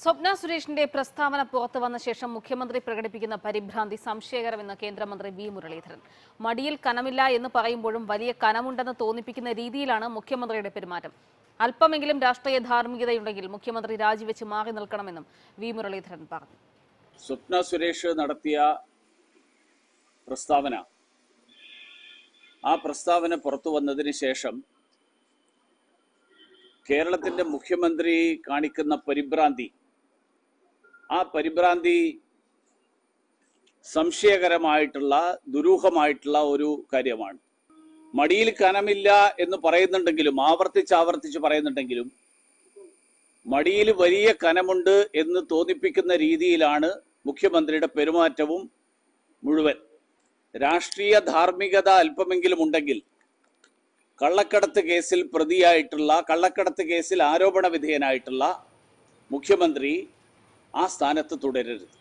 സ്വപ്ന സുരേഷിന്റെ പ്രസ്താവന പുറത്തു വന്ന ശേഷം മുഖ്യമന്ത്രി പ്രകടിപ്പിക്കുന്ന പരിഭ്രാന്തി സംശയകരമെന്ന് കേന്ദ്രമന്ത്രി വി മുരളീധരൻ മടിയിൽ കനമില്ല എന്ന് പറയുമ്പോഴും വലിയ കനമുണ്ടെന്ന് തോന്നിപ്പിക്കുന്ന രീതിയിലാണ് മുഖ്യമന്ത്രിയുടെ പെരുമാറ്റം അല്പമെങ്കിലും രാഷ്ട്രീയ ധാർമ്മികതയുണ്ടെങ്കിൽ മുഖ്യമന്ത്രി രാജിവെച്ച് മാറി നിൽക്കണമെന്നും വി മുരളീധരൻ പറഞ്ഞു സ്വപ്ന സുരേഷ് നടത്തിയ പ്രസ്താവന ആ പ്രസ്താവന പുറത്തു വന്നതിന് ശേഷം കേരളത്തിന്റെ മുഖ്യമന്ത്രി കാണിക്കുന്ന പരിഭ്രാന്തി ആ പരിഭ്രാന്തി സംശയകരമായിട്ടുള്ള ദുരൂഹമായിട്ടുള്ള ഒരു കാര്യമാണ് മടിയിൽ കനമില്ല എന്ന് പറയുന്നുണ്ടെങ്കിലും ആവർത്തിച്ച് ആവർത്തിച്ച് പറയുന്നുണ്ടെങ്കിലും മടിയിൽ വലിയ കനമുണ്ട് എന്ന് തോന്നിപ്പിക്കുന്ന രീതിയിലാണ് മുഖ്യമന്ത്രിയുടെ പെരുമാറ്റവും മുഴുവൻ രാഷ്ട്രീയ ധാർമ്മികത അല്പമെങ്കിലും ഉണ്ടെങ്കിൽ കള്ളക്കടത്ത് കേസിൽ പ്രതിയായിട്ടുള്ള കള്ളക്കടത്ത് കേസിൽ ആരോപണ വിധേയനായിട്ടുള്ള മുഖ്യമന്ത്രി ആ സ്ഥാനത്ത് തുടരരുത്